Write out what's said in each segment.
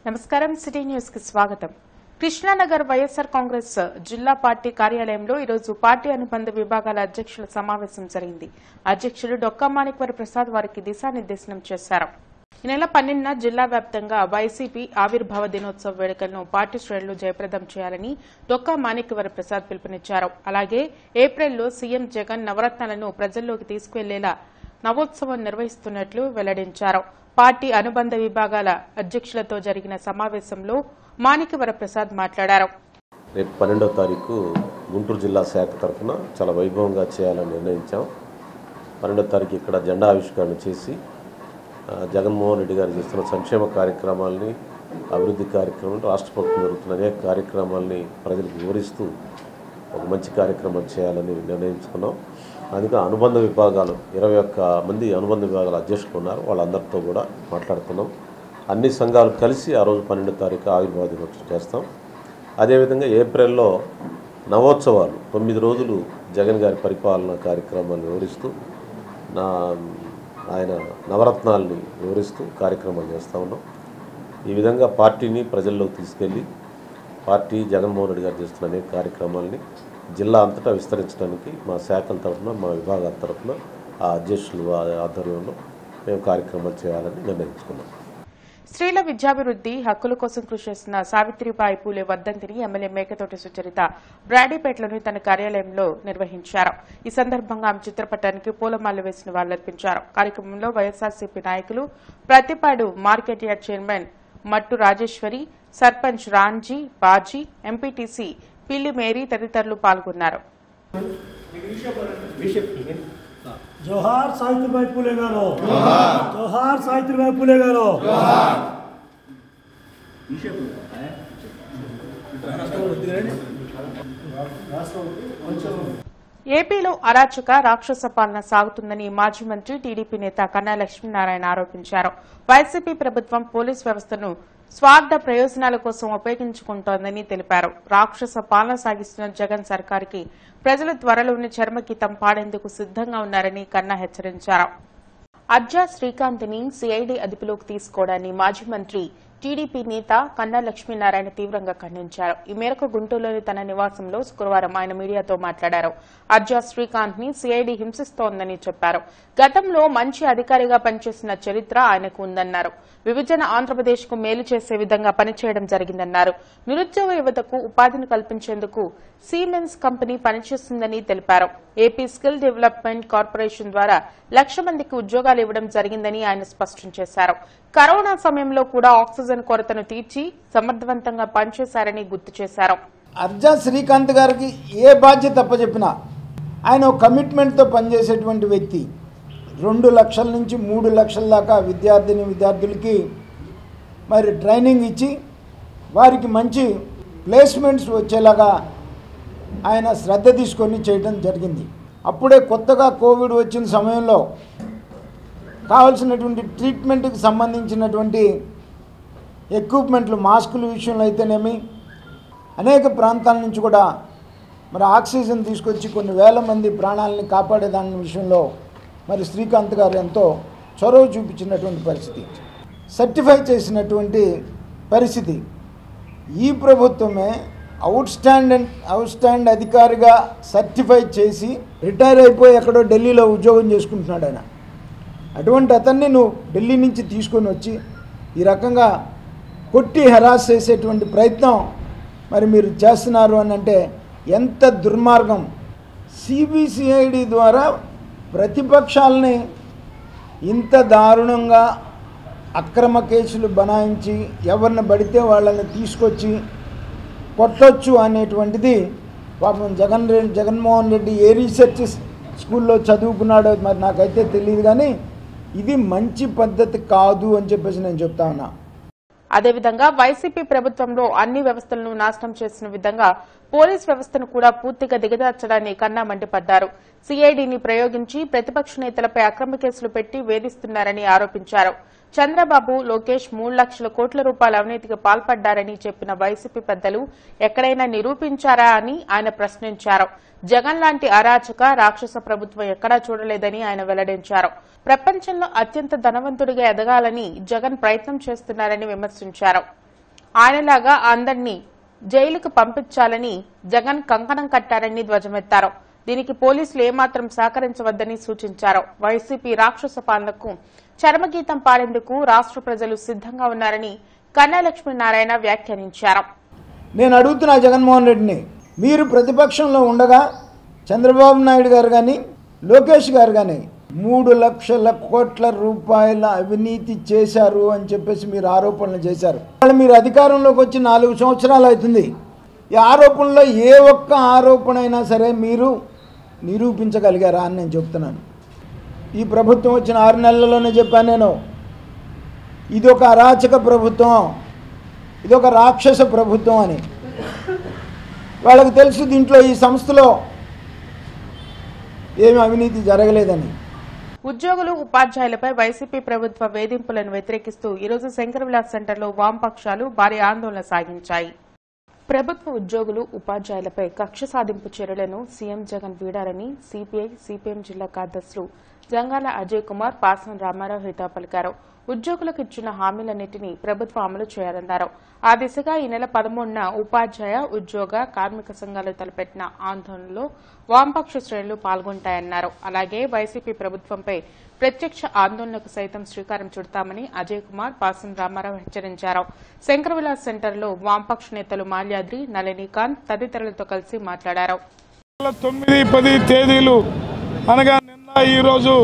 నమస్కారం city news కి స్వాగతం కృష్ణానగర్ వైఎస్సార్ కాంగ్రెస్ జిల్లా పార్టీ కార్యాలయంలో ఈరోజు పార్టీ అనుబంధ విభాగాల అధ్యక్షుల సమావేశం జరిగింది అధ్యక్షులు డొక్కా మాణిక్వర ప్రసాద్ వారికి దిశానిర్దేశనం చేశారు ఈ నెల పన్నెండున జిల్లా వ్యాప్తంగా వైసీపీ ఆవిర్భావ దినోత్సవ వేడుకలను పార్టీ శ్రేణులు జయప్రదం చేయాలని డొక్కా మాణిక్యవర ప్రసాద్ పిలుపునిచ్చారు అలాగే ఏప్రిల్లో సీఎం జగన్ నవరత్నాలను ప్రజల్లోకి తీసుకువెళ్లేలా నవోత్సవం నిర్వహిస్తున్నట్లు వెల్లడించారు పార్టీ అనుబంధ విభాగాల అధ్యక్షులతో జరిగిన సమావేశంలో మాణిక్యవర ప్రసాద్ మాట్లాడారు రేపు పన్నెండవ తారీఖు గుంటూరు జిల్లా శాఖ తరఫున చాలా వైభవంగా చేయాలని నిర్ణయించాం పన్నెండవ తారీఖు ఇక్కడ జెండా ఆవిష్కరణ చేసి ఆ, జగన్మోహన్ రెడ్డి గారు చేస్తున్న సంక్షేమ కార్యక్రమాలని అభివృద్ధి కార్యక్రమాలు రాష్ట్ర ప్రభుత్వం జరుగుతున్న అనేక కార్యక్రమాలని ప్రజలకు వివరిస్తూ ఒక మంచి కార్యక్రమం చేయాలని నిర్ణయించుకున్నాం అందుకే అనుబంధ విభాగాలు ఇరవై ఒక్క మంది అనుబంధ విభాగాల అధ్యక్షులు ఉన్నారు వాళ్ళందరితో కూడా మాట్లాడుతున్నాం అన్ని సంఘాలు కలిసి ఆ రోజు పన్నెండో తారీఖు ఆవిర్భావ దినోత్సవం చేస్తాం అదేవిధంగా ఏప్రిల్లో నవోత్సవాలు తొమ్మిది రోజులు జగన్ గారి పరిపాలన కార్యక్రమాన్ని వివరిస్తూ నా ఆయన నవరత్నాల్ని వివరిస్తూ కార్యక్రమాలు చేస్తూ ఉన్నాం ఈ విధంగా పార్టీని ప్రజల్లోకి తీసుకెళ్ళి పార్టీ జగన్మోహన్ రెడ్డి గారు చేస్తున్న అనేక కార్యక్రమాలని జిల్లా అంతటా విస్తరించడానికి మా శాఖల తరఫున మా విభాగాల తరఫున ఆ అధ్యక్షులు ఆధ్వర్యంలో మేము కార్యక్రమాలు చేయాలని నిర్ణయించుకున్నాం స్త్రీల విద్యాభివృద్ది హక్కుల కోసం కృషి చేస్తున్న సావిత్రిబాయి పూలే వర్ధంతిని ఎమ్మెల్యే మేకతోటి సుచరిత బ్రాడీపేటలోని తన కార్యాలయంలో నిర్వహించారు ఈ సందర్భంగా ఆమె చిత్రపటానికి పూలమాల వేసిన వాళ్లర్పించారు కార్యక్రమంలో వైఎస్ఆర్సీపీ నాయకులు Prathipadu market yard chairman Mattu Rajeshwari sarpanch Ramji Baji MPTC Pilli Mary తదితరులు పాల్గొన్నారు జోహార్ సావిత్రిబాయి పూలే గారు జోహార్ సావిత్రిబాయి పూలే గారు ఏపీలో అరాచక రాక్షస పాలన సాగుతుందని మాజీ మంత్రి టీడీపీ నేత కన్నా లక్ష్మీనారాయణ ఆరోపించారు వైసీపీ ప్రభుత్వం పోలీస్ వ్యవస్థను స్వార్థ ప్రయోజనాల కోసం ఉపయోగించుకుంటోందని తెలిపారు రాక్షస పాలన సాగిస్తున్న జగన్ సర్కార్కి ప్రజలు త్వరలోనే చర్మగీతం పాడేందుకు సిద్దంగా ఉన్నారని కన్నా హెచ్చరించారు అజ్జా శ్రీకాంత్ని సిఐడి అదుపులోకి తీసుకోవడాన్ని మాజీ మంత్రి టీడీపీ నేత కన్నా లక్ష్మీనారాయణ తీవ్రంగా ఖండించారు ఈ మేరకు గుంటూరులోని తన నివాసంలో శుక్రవారం ఆయన మీడియాతో మాట్లాడారు అజ్జా శ్రీకాంత్ ని సిఐడి హింసిస్తోందని చెప్పారు గతంలో మంచి అధికారిగా పనిచేసిన చరిత్ర ఆయనకు ఉందన్నారు విభజన ఆంధ్రప్రదేశ్ కు మేలు చేసే విధంగా పనిచేయడం జరిగిందన్నారు నిరుద్యోగ యువతకు ఉపాధిని కల్పించేందుకు సీమెన్స్ కంపెనీ పనిచేస్తుందని తెలిపారు ఏపీ స్కిల్ డెవలప్మెంట్ కార్పొరేషన్ ద్వారా లక్ష మందికి ఉద్యోగాలు ఇవ్వడం జరిగిందని ఆయన స్పష్టం చేశారు కరోనా సమయంలో కూడా ఆక్సిజన్ కొరతను తీర్చి సమర్థవంతంగా పనిచేశారని గుర్తు చేశారు అర్జా శ్రీకాంత్ గారికి ఏ బాధ్యత అప్పచెప్పినా ఆయన ఒక కమిట్మెంట్తో పనిచేసేటువంటి వ్యక్తి రెండు లక్షల నుంచి మూడు లక్షల దాకా విద్యార్థిని విద్యార్థులకి మరి ట్రైనింగ్ ఇచ్చి వారికి మంచి ప్లేస్మెంట్స్ వచ్చేలాగా ఆయన శ్రద్ధ తీసుకొని చేయడం జరిగింది అప్పుడే కొత్తగా కోవిడ్ వచ్చిన సమయంలో కావాల్సినటువంటి ట్రీట్మెంట్కి సంబంధించినటువంటి ఎక్విప్మెంట్లు మాస్కుల విషయంలో అయితేనేమి అనేక ప్రాంతాల నుంచి కూడా మరి ఆక్సిజన్ తీసుకొచ్చి కొన్ని వేల మంది ప్రాణాలని కాపాడే దాని విషయంలో మరి శ్రీకాంత్ గారు ఎంతో చొరవ చూపించినటువంటి పరిస్థితి సర్టిఫై చేసినటువంటి పరిస్థితి ఈ ప్రభుత్వమే అవుట్ స్టాండ్ అవుట్ స్టాండ్ అధికారిగా సర్టిఫై చేసి రిటైర్ అయిపోయి ఎక్కడో ఢిల్లీలో ఉద్యోగం చేసుకుంటున్నాడు ఆయన అటువంటి అతన్ని నువ్వు ఢిల్లీ నుంచి తీసుకొని వచ్చి ఈ రకంగా కొట్టి హెరాస్ చేసేటువంటి ప్రయత్నం మరి మీరు చేస్తున్నారు అని అంటే ఎంత దుర్మార్గం సిబిసిఐడి ద్వారా ప్రతిపక్షాలని ఇంత దారుణంగా అక్రమ కేసులు బనాయించి ఎవరిని పడితే వాళ్ళని తీసుకొచ్చి కొట్టొచ్చు అనేటువంటిది పాపం జగన్ రెడ్డి జగన్మోహన్ రెడ్డి ఏ రీసెర్చ్ స్కూల్లో చదువుకున్నాడో మరి నాకైతే తెలియదు కానీ ఇది మంచి పద్ధతి కాదు అని చెప్పేసి నేను చెప్తా ఉన్నా అదేవిధంగా వైసీపీ ప్రభుత్వంలో అన్ని వ్యవస్థలను నాశనం చేసిన విధంగా పోలీస్ వ్యవస్థను కూడా పూర్తిగా దిగజార్చడాన్ని కన్నా మండిపడ్డారు సీఐడీని ప్రయోగించి ప్రతిపక్ష నేతలపై అక్రమ కేసులు పెట్టి వేధిస్తున్నారని ఆరోపించారు చంద్రబాబు లోకేష్ మూడు లక్షల కోట్ల రూపాయల అవినీతికి పాల్పడ్డారని చెప్పిన వైసీపీ పెద్దలు ఎక్కడైనా నిరూపించారా అని ఆయన ప్రశ్నించారు జగన్ లాంటి అరాచక రాక్షస ప్రభుత్వం ఎక్కడా చూడలేదని ఆయన వెల్లడించారు ప్రపంచంలో అత్యంత ధనవంతుడిగా ఎదగాలని జగన్ ప్రయత్నం చేస్తున్నారని విమర్శించారు ఆయనలాగా అందరినీ జైలుకు పంపించాలని జగన్ కంకణం కట్టారని ధ్వజమెత్తారు దీనికి పోలీసులు ఏమాత్రం సహకరించవద్దని సూచించారు వైసీపీ రాక్షస పాలనకు చరమగీతం పాడేందుకు రాష్ట్ర ప్రజలు సిద్ధంగా ఉన్నారని కన్నా లక్ష్మీనారాయణ వ్యాఖ్యానించారు నేను అడుగుతున్నా జగన్మోహన్ రెడ్డిని మీరు ప్రతిపక్షంలో ఉండగా చంద్రబాబు నాయుడు గారు కానీ లోకేష్ గారు కానీ మూడు లక్షల కోట్ల రూపాయల అవినీతి చేశారు అని చెప్పేసి మీరు ఆరోపణలు చేశారు వాళ్ళు మీరు అధికారంలోకి వచ్చి నాలుగు సంవత్సరాలు అవుతుంది ఈ ఆరోపణలో ఏ ఒక్క ఆరోపణ అయినా సరే మీరు నిరూపించగలిగారా అని నేను చెప్తున్నాను ఈ ప్రభుత్వం వచ్చిన ఆరు నెలల్లోనే చెప్పాను నేను ఇది ఒక అరాచక ప్రభుత్వం ఇది ఒక రాక్షస ప్రభుత్వం అని వాళ్ళకి తెలుసు దీంట్లో ఈ సంస్థలో ఏమి అవినీతి జరగలేదని ఉద్యోగులు ఉపాధ్యాయులపై వైసీపీ ప్రభుత్వ వేధింపులను వ్యతిరేకిస్తూ ఈరోజు శంకర్ విలాస్ సెంటర్లో వామపక్షాలు భారీ ఆందోళన సాగించాయి ప్రభుత్వ ఉద్యోగులు ఉపాధ్యాయులపై కక్ష సాధింపు చర్యలను సీఎం జగన్ వీడారని సిపిఐ సిపిఎం జిల్లా కార్యదర్శులు జంగాల అజయ్ కుమార్ పాసం రామారావు హితా పలికారు ఉద్యోగులకు ఇచ్చిన హామీలన్నింటినీ ప్రభుత్వం అమలు చేయాలన్నారు ఆ దిశగా ఈ నెల పదమూడున ఉపాధ్యాయ ఉద్యోగ కార్మిక సంఘాలు తలపెట్టిన ఆందోళనలో వామపక్ష శ్రేణులు పాల్గొంటాయన్నారు అలాగే వైసీపీ ప్రభుత్వంపై ప్రత్యక్ష ఆందోళనకు సైతం శ్రీకారం చుడతామని అజయ్ కుమార్ పాసం రామారావు హెచ్చరించారు శంకర్ విలాస్ సెంటర్లో వామపక్ష నేతలు మాల్యాద్రి నళినీకాంత్ తదితరులతో కలిసి మాట్లాడారు నెల తొమ్మిది పది తేదీలు అనగా నిన్న ఈరోజు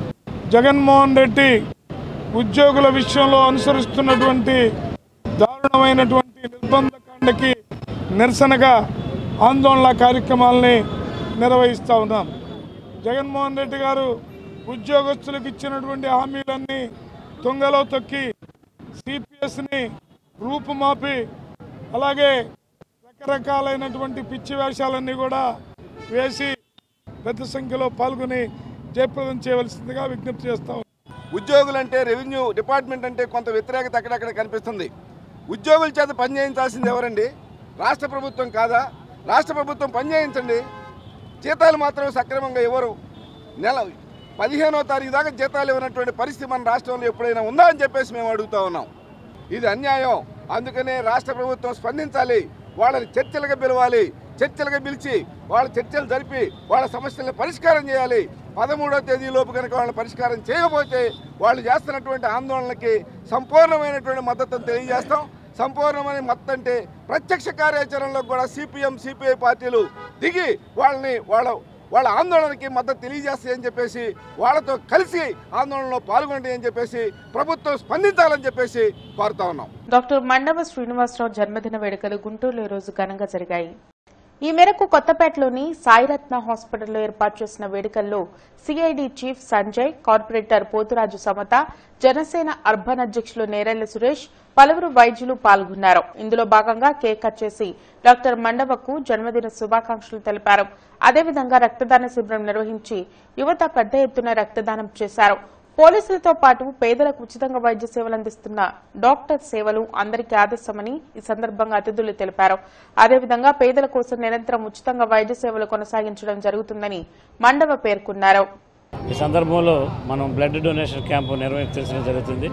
జగన్మోహన్ రెడ్డి ఉద్యోగుల విషయంలో అనుసరిస్తున్నటువంటి దారుణమైనటువంటి నిర్బంధకాండకి నిరసనగా ఆందోళన కార్యక్రమాలని నిర్వహిస్తూ ఉన్నాం జగన్మోహన్ రెడ్డి గారు ఉద్యోగస్తులకు ఇచ్చినటువంటి హామీలన్నీ తుంగలో తొక్కి సిపిఎస్ని రూపుమాపి అలాగే రకరకాలైనటువంటి పిచ్చి వేషాలన్నీ కూడా వేసి పెద్ద సంఖ్యలో పాల్గొని జయప్రదం చేయవలసిందిగా విజ్ఞప్తి చేస్తాం ఉద్యోగులంటే రెవెన్యూ డిపార్ట్మెంట్ అంటే కొంత వ్యతిరేకత అక్కడక్కడ కనిపిస్తుంది ఉద్యోగుల చేత పనిచేయించాల్సింది ఎవరండి రాష్ట్ర ప్రభుత్వం కాదా రాష్ట్ర ప్రభుత్వం పనిచేయించండి జీతాలు మాత్రం సక్రమంగా ఇవ్వరు నెల పదిహేనో తారీఖు దాకా జీతాలు ఇవ్వనటువంటి పరిస్థితి మన రాష్ట్రంలో ఎప్పుడైనా ఉందా అని చెప్పేసి మేము అడుగుతా ఉన్నాం ఇది అన్యాయం అందుకనే రాష్ట్ర ప్రభుత్వం స్పందించాలి వాళ్ళని చర్చలుగా పిలవాలి చర్చలుగా పిలిచి వాళ్ళ చర్చలు జరిపి వాళ్ళ సమస్యలను పరిష్కారం చేయాలి పదమూడో తేదీ లోపు కనుక వాళ్ళని పరిష్కారం చేయకపోతే వాళ్ళు చేస్తున్నటువంటి ఆందోళనకి సంపూర్ణమైనటువంటి మద్దతును తెలియజేస్తాం సంపూర్ణమైన మద్దతు అంటే ప్రత్యక్ష కార్యాచరణలో కూడా సిపిఎం సిపిఐ పార్టీలు దిగి వాళ్ళని వాళ్ళ వాళ్ళ ఆందోళనకి మద్దతు తెలియజేస్తాయని చెప్పేసి వాళ్ళతో కలిసి ఆందోళనలో పాల్గొండి అని చెప్పేసి ప్రభుత్వం స్పందించాలని చెప్పేసి కోరుతా ఉన్నాం డాక్టర్ మండవ శ్రీనివాసరావు జన్మదిన వేడుకలు గుంటూరులో ఈ రోజు ఘనంగా జరిగాయి ఈ మేరకు కొత్తపేటలోని సాయిరత్న హాస్పిటల్లో ఏర్పాటు చేసిన వేడుకల్లో CID chief Sanjay corporator Pothuraju Samatha Janasena urban అధ్యక్షులు నేరెళ్ల సురేష్ పలువురు వైద్యులు పాల్గొన్నారు ఇందులో భాగంగా కేక్ కట్ చేసి డాక్టర్ మండవకు జన్మదిన శుభాకాంక్షలు తెలిపారు అదేవిధంగా రక్తదాన శిబిరం నిర్వహించి యువత పెద్ద ఎత్తున రక్తదానం చేశారు పోలీసులతో పాటు పేదలకు ఉచితంగా వైద్య సేవలు అందిస్తున్న డాక్టర్ సేవలు అందరికీ ఆదర్శమని ఈ సందర్భంగా అతిథులు తెలిపారు అదేవిధంగా పేదల కోసం నిరంతరం ఉచితంగా వైద్య సేవలు కొనసాగించడం జరుగుతుందని మండవ పేర్కొన్నారు ఈ సందర్భంలో మనం బ్లడ్ డొనేషన్ క్యాంపు నిర్వహించడం జరుగుతుంది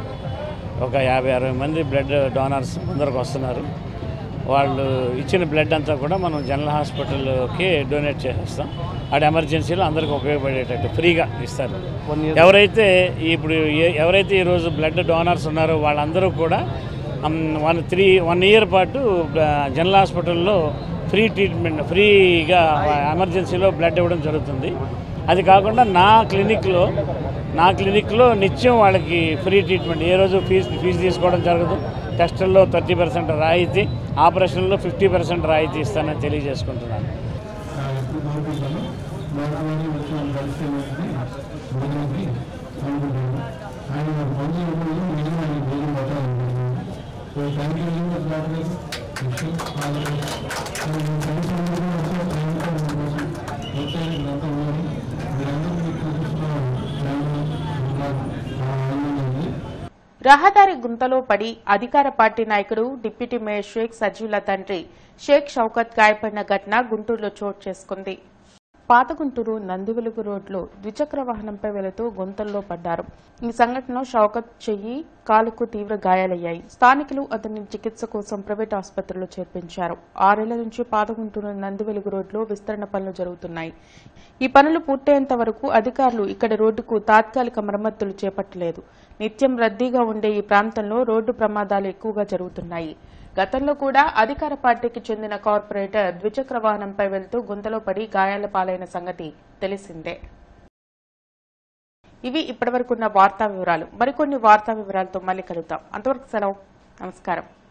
ఒక యాభై అరవై మంది బ్లడ్ డోనర్స్ ముందరకు వస్తున్నారు వాళ్ళు ఇచ్చిన బ్లడ్ అంతా కూడా మనం జనరల్ హాస్పిటల్కి డొనేట్ చేసేస్తాం అక్కడ ఎమర్జెన్సీలో అందరికీ ఉపయోగపడేటట్టు ఫ్రీగా ఇస్తారు ఎవరైతే ఇప్పుడు ఏ- ఎవరైతే ఈరోజు బ్లడ్ డోనర్స్ ఉన్నారో వాళ్ళందరూ కూడా వన్ త్రీ వన్ ఇయర్ పాటు ఆ, జనరల్ హాస్పిటల్లో ఫ్రీ ట్రీట్మెంట్ ఫ్రీగా ఎమర్జెన్సీలో బ్లడ్ ఇవ్వడం జరుగుతుంది అది కాకుండా నా క్లినిక్లో నా క్లినిక్లో నిత్యం వాళ్ళకి ఫ్రీ ట్రీట్మెంట్ ఏ రోజు ఫీజు ఫీజు తీసుకోవడం జరగదు టెస్టుల్లో థర్టీ పర్సెంట్ రాయితీ ఆపరేషన్లో ఫిఫ్టీ పర్సెంట్ రాయితీ ఇస్తానని తెలియజేసుకుంటున్నాను రహదారి గుంతలో పడి అధికార పార్టీ నాయకుడు డిప్యూటీ మేయర్ షేక్ సజీవుల తండ్రి షేక్ షౌకత్ గాయపడిన ఘటన గుంటూరులో చోటు చేసుకుంది పాతగుంటూరు నందివెలుగు రోడ్లో ద్విచక్ర వాహనంపై వెళుతూ గుంతల్లో పడ్డారు ఈ సంఘటనలో షౌకత్ చెయ్యి కాలుకు తీవ్ర గాయాలయ్యాయి స్థానికులు అతన్ని చికిత్స కోసం ప్రైవేట్ ఆసుపత్రిలో చేర్పించారు ఆరేళ్ల నుంచి పాతగుంటూరు నందివెలుగు రోడ్లో విస్తరణ పనులు జరుగుతున్నాయి ఈ పనులు పూర్తయ్యేంత వరకు అధికారులు ఇక్కడి రోడ్డుకు తాత్కాలిక మరమ్మతులు చేపట్టలేదు నిత్యం రద్దీగా ఉండే ఈ ప్రాంతంలో రోడ్డు ప్రమాదాలు ఎక్కువగా జరుగుతున్నాయి గతంలో కూడా అధికార పార్టీకి చెందిన కార్పొరేటర్ ద్విచక్ర వాహనంపై వెళ్తూ గుంతలో పడి గాయాల పాలైన సంగతి తెలిసిందే ఇవి ఇప్పటివరకున్న వార్తా వివరాలు మరికొన్ని వార్తా వివరాలతో మళ్ళీ కలుద్దాం అంతవరకు సెలవు నమస్కారం